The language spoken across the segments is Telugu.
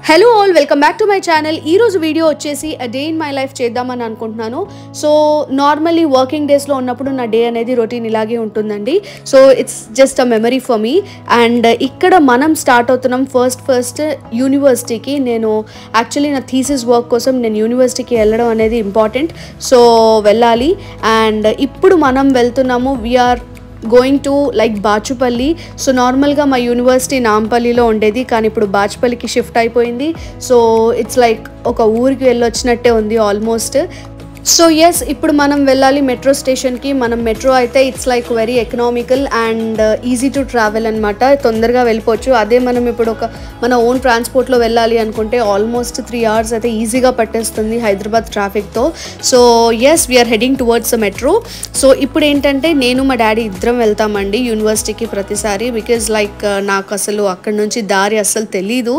hello all welcome back to my channel ఈ రోజు వీడియో వచ్చేసి a day in my life చేద్దామని అనుకుంటున్నాను సో నార్మల్లీ వర్కింగ్ డేస్లో ఉన్నప్పుడు నా డే అనేది రొటీన్ ఇలాగే ఉంటుందండి so it's just a memory for me and ఇక్కడ మనం స్టార్ట్ అవుతున్నాం ఫస్ట్ ఫస్ట్ యూనివర్సిటీకి నేను యాక్చువల్లీ నా థీసిస్ వర్క్ కోసం నేను యూనివర్సిటీకి వెళ్ళడం అనేది ఇంపార్టెంట్ సో వెళ్ళాలి అండ్ ఇప్పుడు మనం వెళ్తున్నాము we're going to like Bachupalli so నార్మల్గా మా యూనివర్సిటీ నాంపల్లిలో ఉండేది కానీ ఇప్పుడు బాచుపల్లికి షిఫ్ట్ అయిపోయింది సో ఇట్స్ లైక్ ఒక ఊరికి వెళ్ళొచ్చినట్టే ఉంది ఆల్మోస్ట్ సో ఎస్ ఇప్పుడు మనం వెళ్ళాలి మెట్రో స్టేషన్కి మనం మెట్రో అయితే it's like very economical and easy to travel అనమాట తొందరగా వెళ్ళిపోవచ్చు అదే మనం ఇప్పుడు ఒక మన ఓన్ ట్రాన్స్పోర్ట్లో వెళ్ళాలి అనుకుంటే ఆల్మోస్ట్ త్రీ అవర్స్ అయితే ఈజీగా పట్టేస్తుంది హైదరాబాద్ ట్రాఫిక్తో so yes we're heading towards metro so ఇప్పుడు ఏంటంటే నేను మా డాడీ ఇద్దరం వెళ్తామండి యూనివర్సిటీకి ప్రతిసారి బికాజ్ లైక్ నాకు అసలు అక్కడ నుంచి దారి అస్సలు తెలీదు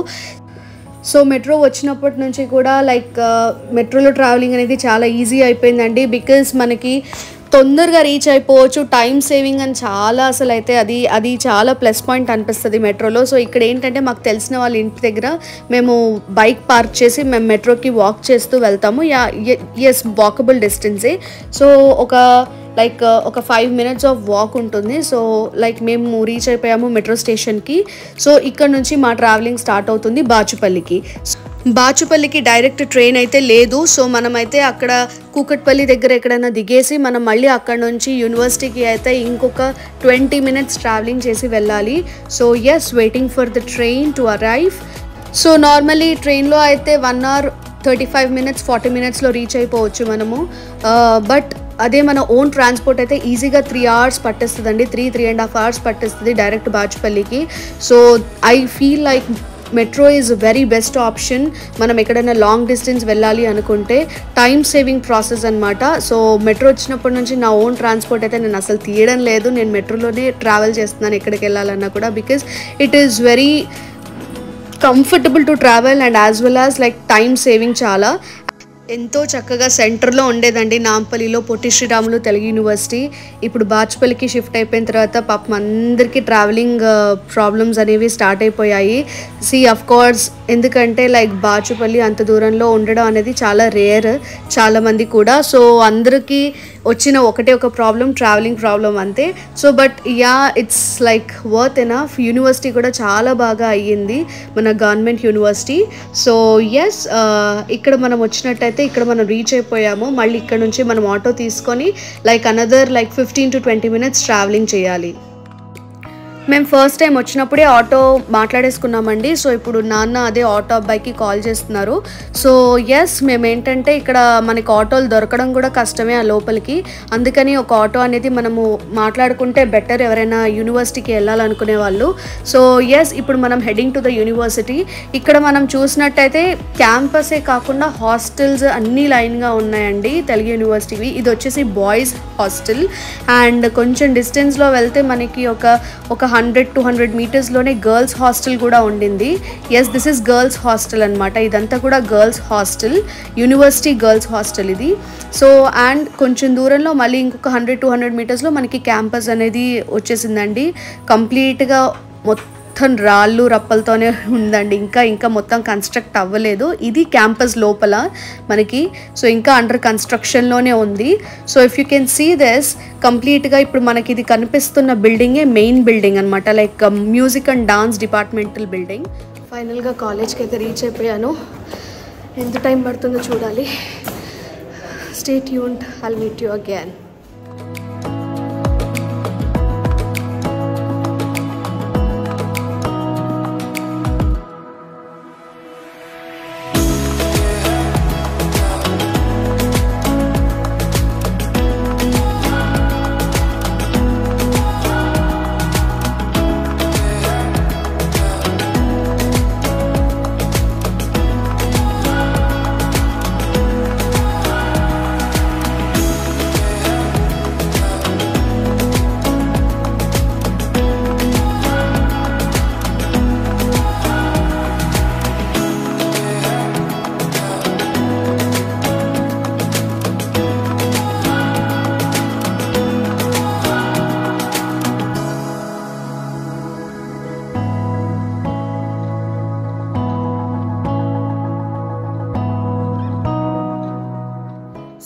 సో మెట్రో వచ్చినప్పటి నుంచి కూడా లైక్ మెట్రోలో ట్రావెలింగ్ అనేది చాలా ఈజీ అయిపోయిందండి బికాజ్ మనకి తొందరగా రీచ్ అయిపోవచ్చు టైం సేవింగ్ అని చాలా అసలు అయితే అది అది చాలా ప్లస్ పాయింట్ అనిపిస్తుంది మెట్రోలో సో ఇక్కడ ఏంటంటే మాకు తెలిసిన వాళ్ళ ఇంటి దగ్గర మేము బైక్ పార్క్ చేసి మేము మెట్రోకి వాక్ చేస్తూ వెళ్తాము యా ఎస్ వాకబుల్ డిస్టెన్సే సో ఒక లైక్ ఒక ఫైవ్ మినిట్స్ ఆఫ్ వాక్ ఉంటుంది సో లైక్ మేము రీచ్ అయిపోయాము మెట్రో స్టేషన్కి సో ఇక్కడ నుంచి మా ట్రావెలింగ్ స్టార్ట్ అవుతుంది బాచుపల్లికి బాచుపల్లికి డైరెక్ట్ ట్రైన్ అయితే లేదు సో మనమైతే అక్కడ కూకట్పల్లి దగ్గర ఎక్కడైనా దిగేసి మనం మళ్ళీ అక్కడ నుంచి యూనివర్సిటీకి అయితే ఇంకొక ట్వంటీ మినిట్స్ ట్రావెలింగ్ చేసి వెళ్ళాలి so yes waiting for the train to arrive so normally ట్రైన్లో అయితే one hour thirty five minutes forty మినిట్స్లో రీచ్ అయిపోవచ్చు మనము బట్ అదే మన ఓన్ ట్రాన్స్పోర్ట్ అయితే ఈజీగా త్రీ అవర్స్ పట్టేస్తుందండి three three and half hours పట్టేస్తుంది డైరెక్ట్ బాచుపల్లికి so I feel like metro is very best option మనం ఎక్కడైనా లాంగ్ డిస్టెన్స్ వెళ్ళాలి అనుకుంటే టైం సేవింగ్ ప్రాసెస్ అనమాట సో మెట్రో వచ్చినప్పటి నుంచి నా ఓన్ ట్రాన్స్పోర్ట్ అయితే నేను అసలు తీయడం లేదు నేను మెట్రోలోనే ట్రావెల్ చేస్తున్నాను ఎక్కడికి వెళ్ళాలన్నా కూడా because it is very comfortable to travel and as well as like time saving చాలా ఎంతో చక్కగా సెంటర్లో ఉండేదండి నాంపల్లిలో పొట్టి శ్రీరాములు తెలుగు యూనివర్సిటీ ఇప్పుడు బాచుపల్లికి షిఫ్ట్ అయిపోయిన తర్వాత పాపం అందరికీ ట్రావెలింగ్ ప్రాబ్లమ్స్ అనేవి స్టార్ట్ అయిపోయాయి సి అఫ్ కోర్స్ ఎందుకంటే లైక్ బాచుపల్లి అంత దూరంలో ఉండడం అనేది చాలా రేర్ చాలామంది కూడా సో అందరికీ వచ్చిన ఒకటే ఒక ప్రాబ్లం ట్రావెలింగ్ ప్రాబ్లం అంతే so but yeah it's like worth enough university కూడా చాలా బాగా అయ్యింది మన గవర్నమెంట్ యూనివర్సిటీ సో ఎస్ ఇక్కడ మనం వచ్చినట్టయితే ఇక్కడ మనం రీచ్ అయిపోయాము మళ్ళీ ఇక్కడ నుంచి మనం ఆటో తీసుకొని like another like fifteen to twenty minutes travelling చేయాలి మేము ఫస్ట్ టైం వచ్చినప్పుడే ఆటో మాట్లాడేసుకున్నామండి సో ఇప్పుడు నాన్న అదే ఆటో అబ్బాయికి కాల్ చేస్తున్నారు సో ఎస్ మేము ఏంటంటే ఇక్కడ మనకి ఆటోలు దొరకడం కూడా కష్టమే ఆ లోపలికి అందుకని ఒక ఆటో అనేది మనము మాట్లాడుకుంటే బెటర్ ఎవరైనా యూనివర్సిటీకి వెళ్ళాలనుకునే వాళ్ళు సో ఎస్ ఇప్పుడు మనం హెడింగ్ టు ద యూనివర్సిటీ ఇక్కడ మనం చూసినట్టయితే క్యాంపసే కాకుండా హాస్టల్స్ అన్ని లైన్గా ఉన్నాయండి తెలుగు యూనివర్సిటీవి ఇది వచ్చేసి బాయ్స్ హాస్టల్ అండ్ కొంచెం డిస్టెన్స్లో వెళ్తే మనకి ఒక ఒక హండ్రెడ్ టూ హండ్రెడ్ మీటర్స్లోనే గర్ల్స్ హాస్టల్ కూడా ఉండింది yes this is girls hostel అనమాట ఇదంతా కూడా girls hostel university girls hostel ఇది సో అండ్ కొంచెం దూరంలో మళ్ళీ ఇంకొక హండ్రెడ్ టూ హండ్రెడ్ మీటర్స్లో మనకి క్యాంపస్ అనేది వచ్చేసిందండి కంప్లీట్గా మొత్తం రాళ్ళు రప్పలతోనే ఉందండి ఇంకా ఇంకా మొత్తం కన్స్ట్రక్ట్ అవ్వలేదు ఇది క్యాంపస్ లోపల మనకి సో ఇంకా అండర్ కన్స్ట్రక్షన్లోనే ఉంది so if you can see this కంప్లీట్గా ఇప్పుడు మనకి ఇది కనిపిస్తున్న బిల్డింగే మెయిన్ బిల్డింగ్ అనమాట like music and dance departmental building ఫైనల్గా కాలేజ్కి అయితే రీచ్ అయిపోయాను ఎంత టైం పడుతుందో చూడాలి stay tuned I'll meet you again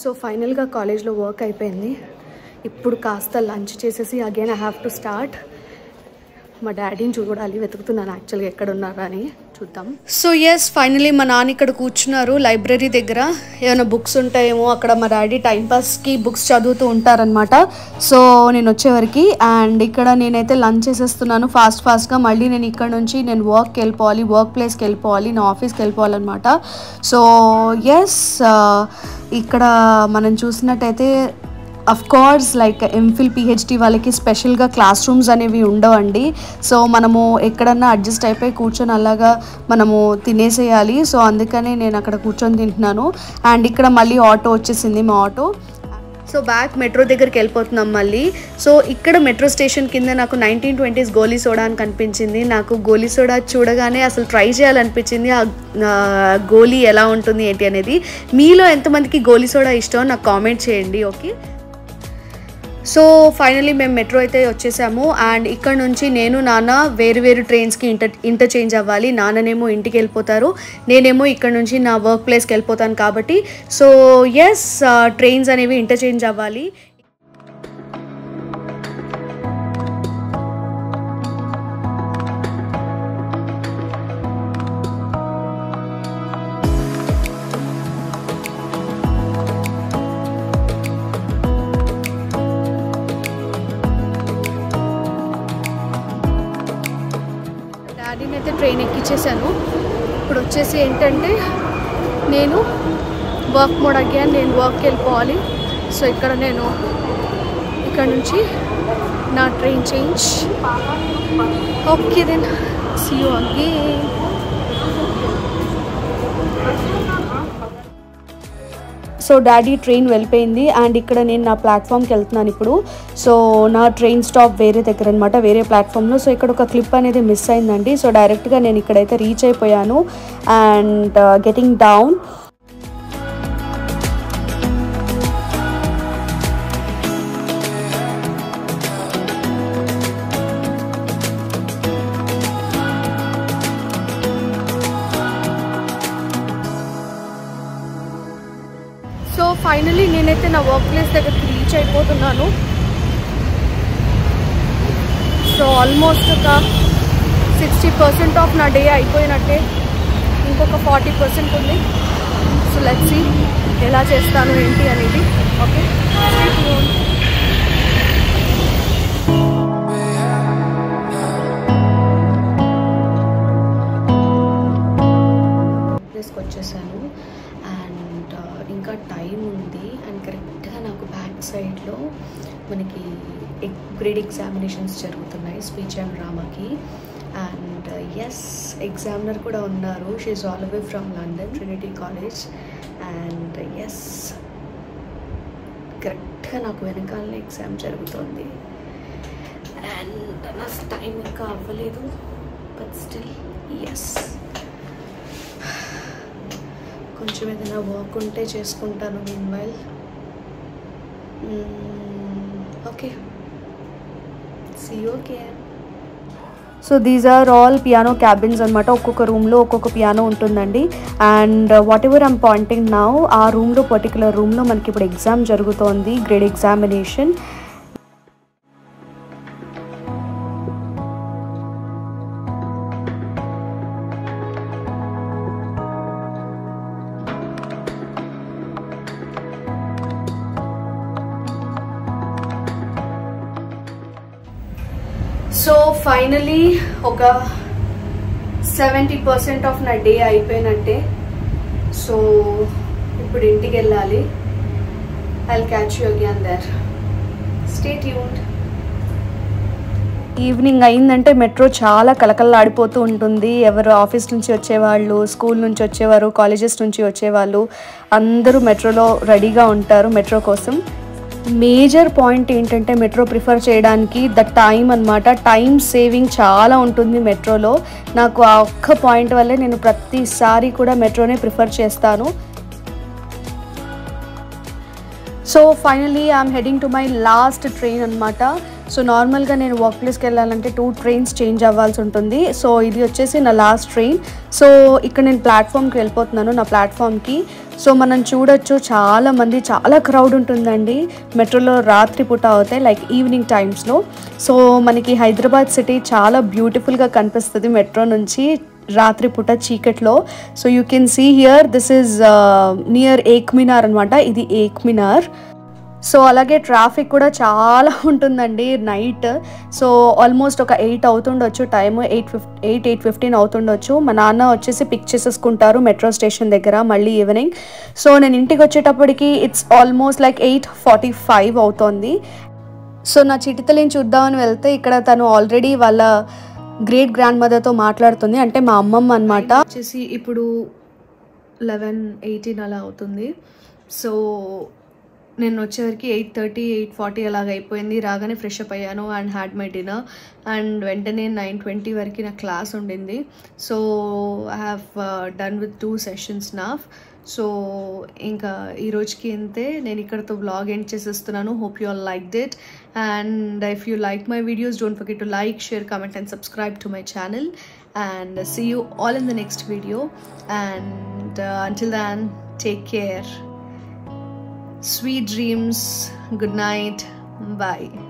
so ఫైనల్గా కాలేజ్లో వర్క్ అయిపోయింది ఇప్పుడు కాస్త లంచ్ చేసేసి again I have to start మా డాడీని చూడాలి వెతుకుతున్నాను యాక్చువల్గా ఎక్కడ ఉన్నారా అని చూద్దాం సో ఎస్ ఫైనలీ మా నాన్న ఇక్కడ కూర్చున్నారు లైబ్రరీ దగ్గర ఏమైనా బుక్స్ ఉంటాయేమో అక్కడ మా డాడీ టైంపాస్కి బుక్స్ చదువుతూ ఉంటారనమాట సో నేను వచ్చేవరకు అండ్ ఇక్కడ నేనైతే లంచ్ చేసేస్తున్నాను ఫాస్ట్ ఫాస్ట్గా మళ్ళీ నేను ఇక్కడ నుంచి నేను వర్క్కి వెళ్ళిపోవాలి వర్క్ ప్లేస్కి వెళ్ళిపోవాలి నా ఆఫీస్కి వెళ్ళిపోవాలన్నమాట సో ఎస్ ఇక్కడ మనం చూసినట్టయితే of course like MPhil PhD వాళ్ళకి స్పెషల్గా క్లాస్ రూమ్స్ అనేవి ఉండవండి సో మనము ఎక్కడన్నా అడ్జస్ట్ అయిపోయి కూర్చొని అలాగా మనము తినేసేయాలి సో అందుకని నేను అక్కడ కూర్చొని తింటున్నాను అండ్ ఇక్కడ మళ్ళీ ఆటో వచ్చేసింది మా ఆటో సో బ్యాక్ మెట్రో దగ్గరికి వెళ్ళిపోతున్నాం మళ్ళీ సో ఇక్కడ మెట్రో స్టేషన్ కింద నాకు నైన్టీన్ ట్వంటీస్ గోలీ సోడా అని కనిపించింది నాకు గోలీ సోడా చూడగానే అసలు ట్రై చేయాలనిపించింది ఆ ఆ, గోలీ ఎలా ఉంటుంది ఏంటి అనేది మీలో ఎంతమందికి గోలీ సోడా ఇష్టం నాకు కామెంట్ చేయండి ఓకే సో ఫైనలీ మేము మెట్రో అయితే వచ్చేసాము అండ్ ఇక్కడ నుంచి నేను నాన్న వేరు వేరు ట్రైన్స్కి ఇంటర్ ఇంటర్చేంజ్ అవ్వాలి నాన్ననేమో ఇంటికి వెళ్ళిపోతారు నేనేమో ఇక్కడ నుంచి నా వర్క్ ప్లేస్కి వెళ్ళిపోతాను కాబట్టి సో ఎస్ ట్రైన్స్ అనేవి ఇంటర్చేంజ్ అవ్వాలి డాడీని అయితే ట్రైన్ ఎక్కించేసాను ఇప్పుడు వచ్చేసి ఏంటంటే నేను వర్క్ మోడ్ అగ్గాను నేను వర్క్కి వెళ్ళిపోవాలి సో ఇక్కడ నేను ఇక్కడ నుంచి నా train change okay then see you again so daddy train వెళ్ళిపోయింది అండ్ ఇక్కడ నేను నా ప్లాట్ఫామ్కి వెళ్తున్నాను ఇప్పుడు సో నా ట్రైన్ స్టాప్ వేరే దగ్గర అనమాట వేరే ప్లాట్ఫామ్లో సో ఇక్కడ ఒక క్లిప్ అనేది మిస్ అయిందండి సో డైరెక్ట్గా నేను ఇక్కడైతే రీచ్ అయిపోయాను and getting down so finally నేనైతే నా వర్క్ ప్లేస్ దగ్గరికి రీచ్ అయిపోతున్నాను సో ఆల్మోస్ట్ ఒక సిక్స్టీ పర్సెంట్ ఆఫ్ నా డే అయిపోయినట్టే ఇంకొక ఫార్టీ పర్సెంట్ ఉంది సో లెట్స్ సీ ఎలా చేస్తాను ఏంటి అనేది ఓకే ప్లేస్కి వచ్చేసాను అండ్ ఇంకా టైం ఉంది అండ్ కరెక్ట్గా నాకు బ్యాక్ సైడ్లో మనకి గ్రేడ్ ఎగ్జామినేషన్స్ జరుగుతున్నాయి స్పీచ్ అండ్ డ్రామాకి అండ్ ఎస్ ఎగ్జామినర్ కూడా ఉన్నారు she all away from London Trinity College and yes కరెక్ట్గా నాకు వెనకాలనే ఎగ్జామ్ జరుగుతుంది అండ్ నా టైం ఇంకా అవ్వలేదు బట్ స్టిల్ ఎస్ కొంచెం ఏదైనా వర్క్ ఉంటే చేసుకుంటాను meanwhile okay see okay so these are all piano cabins అనమాట ఒక్కొక్క రూమ్లో ఒక్కొక్క పియానో ఉంటుందండి and whatever I'm pointing now ఆ రూమ్లో పర్టికులర్ రూమ్లో మనకి ఇప్పుడు ఎగ్జామ్ జరుగుతోంది గ్రేడ్ ఎగ్జామినేషన్ సో ఫైనలీ ఒక సెవెంటీ పర్సెంట్ ఆఫ్ నా డే అయిపోయినట్టే సో ఇప్పుడు ఇంటికి వెళ్ళాలి I catch you again there stay tuned evening అయిందంటే మెట్రో చాలా కలకల్లాడిపోతూ ఉంటుంది ఎవరు ఆఫీస్ నుంచి వచ్చేవాళ్ళు స్కూల్ నుంచి వచ్చేవారు కాలేజెస్ నుంచి వచ్చేవాళ్ళు అందరూ మెట్రోలో రెడీగా ఉంటారు మెట్రో కోసం మేజర్ పాయింట్ ఏంటంటే మెట్రో ప్రిఫర్ చేయడానికి ద టైం అన్నమాట టైం సేవింగ్ చాలా ఉంటుంది మెట్రోలో నాకు ఆ ఒక్క పాయింట్ వల్లే నేను ప్రతిసారి కూడా మెట్రోనే ప్రిఫర్ చేస్తాను so finally I'm heading to my last train అనమాట సో నార్మల్గా నేను వర్క్ ప్లేస్కి వెళ్ళాలంటే టూ ట్రైన్స్ చేంజ్ అవ్వాల్సి ఉంటుంది సో ఇది వచ్చేసి నా లాస్ట్ ట్రైన్ సో ఇక్కడ నేను ప్లాట్ఫామ్కి వెళ్ళిపోతున్నాను నా ప్లాట్ఫామ్కి సో మనం చూడొచ్చు చాలా మంది చాలా క్రౌడ్ ఉంటుందండి మెట్రోలో రాత్రి పూట అవుతాయి లైక్ ఈవినింగ్ టైమ్స్లో సో మనకి హైదరాబాద్ సిటీ చాలా బ్యూటిఫుల్గా కనిపిస్తుంది మెట్రో నుంచి రాత్రిపూట చీకట్లో so you can see here this is near Ek Minar అనమాట ఇది ఏక్ మినార్ సో అలాగే ట్రాఫిక్ కూడా చాలా ఉంటుందండి నైట్ సో ఆల్మోస్ట్ ఒక ఎయిట్ అవుతుండొచ్చు time eight fif eight eight fifteen అవుతుండొచ్చు మా నాన్న వచ్చేసి పిక్ చేసేసుకుంటారు మెట్రో స్టేషన్ దగ్గర మళ్ళీ ఈవినింగ్ సో నేను ఇంటికి వచ్చేటప్పటికి it's almost like eight forty five అవుతోంది సో నా చిటితలిని చూద్దామని వెళ్తే ఇక్కడ తను ఆల్రెడీ వాళ్ళ గ్రేట్ గ్రాండ్ మదర్తో మాట్లాడుతుంది అంటే మా అమ్మమ్మ అనమాట వచ్చేసి ఇప్పుడు లెవెన్ ఎయిటీన్ అలా అవుతుంది సో నేను వచ్చేవరకు ఎయిట్ థర్టీ ఎయిట్ ఫార్టీ అలాగ అయిపోయింది రాగానే ఫ్రెష్ అప్ అయ్యాను and had my dinner and వెంటనే నైన్ ట్వంటీ వరకు నా క్లాస్ ఉండింది so I have done with two sessions enough so ఇంకా ఈ రోజుకి అంతే నేను ఇక్కడతో బ్లాగ్ ఎండ్ చేసేస్తున్నాను hope you all liked it and if you like my videos don't forget to like share comment and subscribe to my channel and see you all in the next video and until than take care sweet dreams good night bye